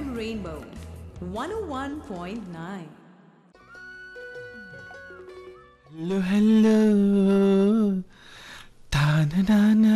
FM Rainbow 101.9. Hello hello తాననానా.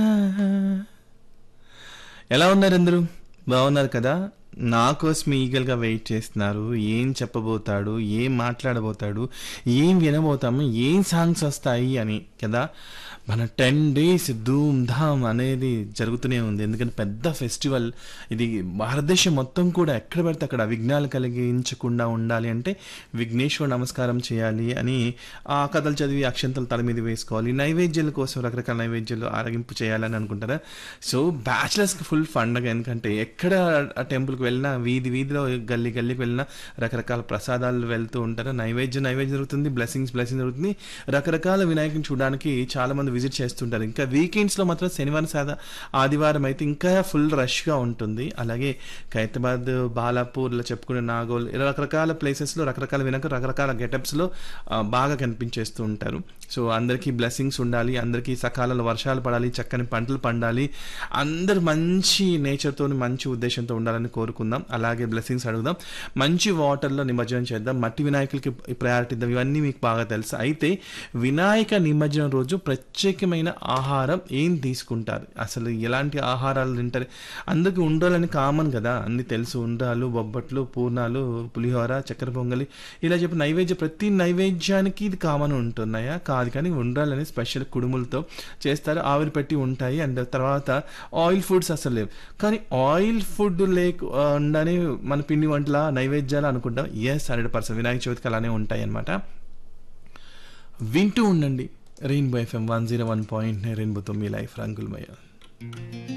ఎలా ఉన్నారు అందరూ బాగున్నారు కదా నా కోసం ఈగల్గా వెయిట్ చేస్తున్నారు ఏం చెప్పబోతాడు ఏం మాట్లాడబోతాడు ఏం వినబోతాము ఏం సాంగ్స్ వస్తాయి అని కదా మన టెన్ డేస్ ధూమ్ ధామ్ అనేది జరుగుతూనే ఉంది ఎందుకంటే పెద్ద ఫెస్టివల్ ఇది భారతదేశం మొత్తం కూడా ఎక్కడ పడితే అక్కడ విఘ్నాలు కలిగించకుండా ఉండాలి అంటే విఘ్నేశ్వర నమస్కారం చేయాలి అని ఆ కథలు చదివి అక్షంతలు తల మీద వేసుకోవాలి నైవేద్యాల కోసం రకరకాల నైవేద్యాలు ఆరగింపు చేయాలని అనుకుంటారా సో బ్యాచిలర్స్కి ఫుల్ పండగ ఎందుకంటే ఎక్కడ ఆ టెంపుల్కి వెళ్ళినా వీధి వీధిలో గల్లీ గల్లీకి వెళ్ళినా రకరకాల ప్రసాదాలు వెళ్తూ ఉంటారు నైవేద్యం నైవేద్యం జరుగుతుంది బ్లెస్సింగ్స్ బ్లెస్సింగ్ జరుగుతుంది రకరకాల వినాయకుని చూడడానికి చాలా మంది విజిట్ చేస్తుంటారు ఇంకా వీకెండ్స్లో మాత్రం శనివారం సాదా ఆదివారం అయితే ఇంకా ఫుల్ రష్గా ఉంటుంది అలాగే ఖైరతాబాద్ బాలాపూర్లో చెప్పుకునే నాగోల్ ఇలా రకరకాల ప్లేసెస్లో రకరకాల వినాయకులు రకరకాల గెటప్స్లో బాగా కనిపించేస్తూ ఉంటారు సో అందరికీ బ్లెస్సింగ్స్ ఉండాలి అందరికీ సకాలంలో వర్షాలు పడాలి చక్కని పంటలు పండాలి అందరు మంచి నేచర్తో మంచి ఉద్దేశంతో ఉండాలని కోరుకుందాం అలాగే బ్లెస్సింగ్స్ అడుగుదాం మంచి వాటర్లో నిమజ్జనం చేద్దాం మట్టి వినాయకులకి ప్రయారిటీ ఇద్దాం ఇవన్నీ మీకు బాగా తెలుసు అయితే వినాయక నిమజ్జనం రోజు ప్రత్యేకమైన ఆహారం ఏం తీసుకుంటారు అసలు ఎలాంటి ఆహారాలు తింటారు అందరికీ ఉండాలని కామన్ కదా అన్ని తెలుసు ఉండ్రాలు బొబ్బట్లు పూర్ణాలు పులిహోర చక్కెర పొంగలి ఇలా చెప్పి నైవేద్య ప్రతి నైవేద్యానికి ఇది కామన్ ఉంటున్నాయా కాదు కానీ ఉండాలని స్పెషల్ కుడుములతో చేస్తారు ఆవిరి పెట్టి ఉంటాయి అండ్ తర్వాత ఆయిల్ ఫుడ్స్ అసలు లేవు కానీ ఆయిల్ ఫుడ్ లేకుండానే మన పిండి వంటల నైవేద్యాలు అనుకుంటాం ఎస్ హండ్రెడ్ పర్సెంట్ వినాయక చవితికి అలానే ఉంటాయి అనమాట వింటూ ఉండండి rainbow FM one zero one point రెయిన్బోతో మీ లైఫ్ రంగులమయ్య